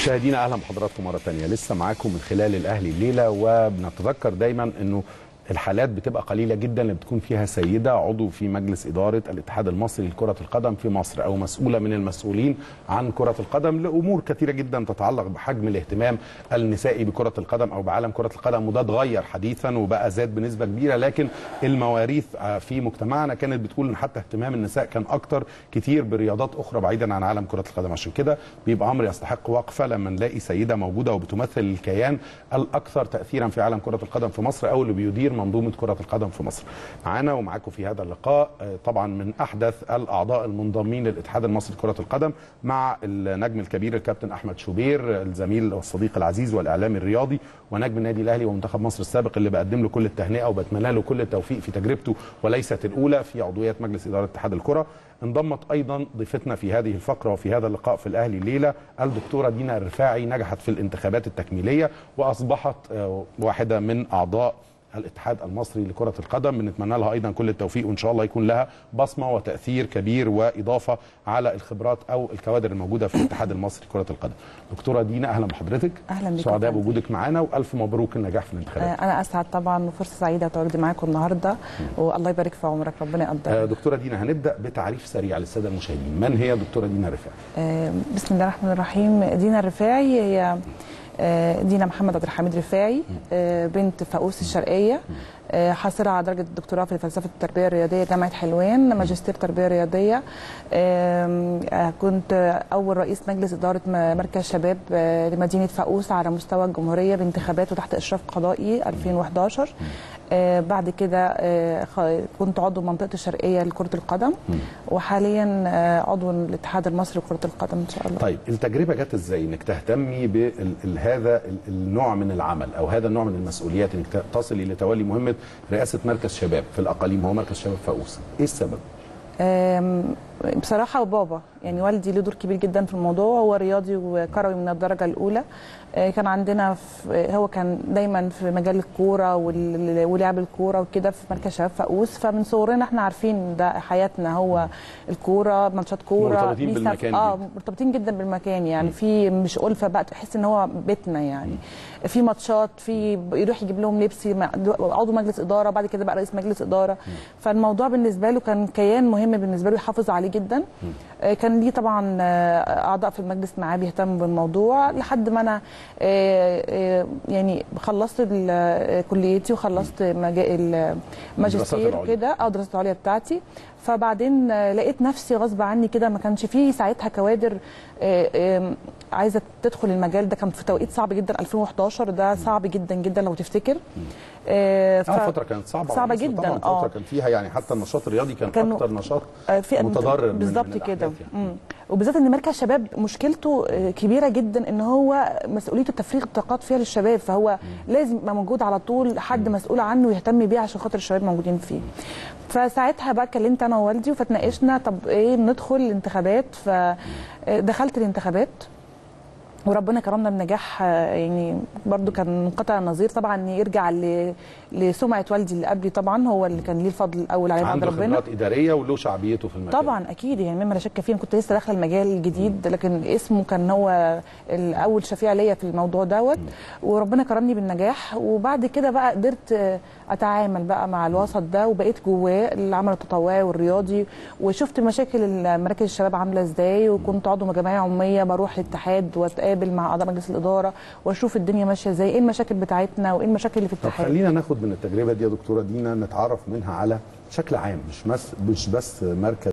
مشاهدينا اهلا بحضراتكم مره ثانيه لسه معاكم من خلال الاهلي الليله وبنتذكر دايما انه الحالات بتبقى قليله جدا اللي بتكون فيها سيده عضو في مجلس اداره الاتحاد المصري لكره القدم في مصر او مسؤوله من المسؤولين عن كره القدم لامور كثيره جدا تتعلق بحجم الاهتمام النسائي بكره القدم او بعالم كره القدم وده اتغير حديثا وبقى زاد بنسبه كبيره لكن المواريث في مجتمعنا كانت بتقول ان حتى اهتمام النساء كان اكتر كتير برياضات اخرى بعيدا عن عالم كره القدم عشان كده بيبقى امر يستحق وقفه لما نلاقي سيده موجوده وبتمثل الكيان الاكثر تاثيرا في عالم كره القدم في مصر او اللي بيدير منظومه كره القدم في مصر. معانا ومعاكم في هذا اللقاء طبعا من احدث الاعضاء المنضمين للاتحاد المصري لكره القدم مع النجم الكبير الكابتن احمد شوبير الزميل والصديق العزيز والاعلامي الرياضي ونجم النادي الاهلي ومنتخب مصر السابق اللي بقدم له كل التهنئه وبتمنى له كل التوفيق في تجربته وليست الاولى في عضويه مجلس اداره اتحاد الكره. انضمت ايضا ضيفتنا في هذه الفقره وفي هذا اللقاء في الاهلي الليله الدكتوره دينا الرفاعي نجحت في الانتخابات التكميليه واصبحت واحده من اعضاء الاتحاد المصري لكرة القدم بنتمنى لها أيضا كل التوفيق وإن شاء الله يكون لها بصمة وتأثير كبير وإضافة على الخبرات أو الكوادر الموجودة في الاتحاد المصري لكرة القدم دكتورة دينا أهلا بحضرتك أهلا بك سعداء بوجودك معانا وألف مبروك النجاح في الانتخابات أنا أسعد طبعا وفرصة سعيدة تواجدي معاكم النهاردة والله يبارك في عمرك ربنا يقدرك دكتورة دينا هنبدأ بتعريف سريع للسادة المشاهدين من هي دكتورة دينا الرفاعي؟ بسم الله الرحمن الرحيم دينا الرفاعي هي دينا محمد عبد الحميد رفاعي بنت فاقوس الشرقيه حاصله على درجه الدكتوراه في فلسفه التربيه الرياضيه جامعه حلوان ماجستير تربيه رياضيه كنت اول رئيس مجلس اداره مركز شباب لمدينه فاقوس على مستوى الجمهوريه بانتخابات وتحت اشراف قضائي 2011 بعد كده كنت عضو منطقه الشرقيه لكره القدم وحاليا عضو الاتحاد المصري لكره القدم ان شاء الله طيب التجربه جت ازاي انك تهتمي بهذا النوع من العمل او هذا النوع من المسؤوليات انك تصلي لتولي مهمه رئاسه مركز شباب في الاقاليم هو مركز شباب فاقوس ايه السبب بصراحه بابا يعني والدي له دور كبير جدا في الموضوع هو رياضي وكروي من الدرجه الاولى كان عندنا في هو كان دايما في مجال الكوره ولعب الكوره وكده في مركز شباب فاقوس فمن صغرنا احنا عارفين ده حياتنا هو الكوره ماتشات كوره مرتبطين بالمكان اه مرتبطين جدا بالمكان يعني في مش ألفة بقى تحس ان هو بيتنا يعني في ماتشات في يروح يجيب لهم لبس عضو مجلس اداره بعد كده بقى رئيس مجلس اداره فالموضوع بالنسبه له كان كيان مهم بالنسبه له يحافظ عليه جدا كان ليه طبعا اعضاء في المجلس معاه بيهتموا بالموضوع لحد ما انا يعني خلصت كليتي وخلصت الماجستير كده اه الدراسات العليا بتاعتي فبعدين لقيت نفسي غصب عني كده ما كانش فيه ساعتها كوادر عايزه تدخل المجال ده كان في توقيت صعب جدا 2011 ده صعب جدا جدا لو تفتكر اه ف... فتره كانت صعبه صعبه جدا طبعا فتره كان فيها يعني حتى النشاط الرياضي كان, كان اكتر نشاط متضرر بالظبط كده يعني. وبالذات ان مركز شباب مشكلته كبيره جدا ان هو مسؤوليته تفريغ الطاقات فيها للشباب فهو م. لازم يبقى موجود على طول حد م. مسؤول عنه ويهتم بيه عشان خاطر الشباب موجودين فيه فساعتها بقى كلمت انا ووالدي فتناقشنا طب ايه ندخل الانتخابات فدخلت الانتخابات وربنا كرمنا بنجاح يعني برضو كان منقطع النظير طبعا يرجع لسمعه والدي اللي قبلي طبعا هو اللي كان ليه الفضل الاول عليه بعد ربنا عنده خبرات اداريه وله شعبيته في المكان طبعا اكيد يعني مما لا شك فيه كنت لسه داخله المجال الجديد لكن اسمه كان هو الاول شفيع ليا في الموضوع دوت وربنا كرمني بالنجاح وبعد كده بقى قدرت اتعامل بقى مع الوسط ده وبقيت جواه العمل التطوعي والرياضي وشفت مشاكل مراكز الشباب عامله ازاي وكنت عضو جمعيه عموميه بروح الاتحاد واتقابل مع اعضاء مجلس الاداره واشوف الدنيا ماشيه ازاي ايه المشاكل بتاعتنا وايه المشاكل اللي في الاتحاد خلينا ناخد من التجربه دي يا دكتوره دينا نتعرف منها على بشكل عام مش بس مش بس مركز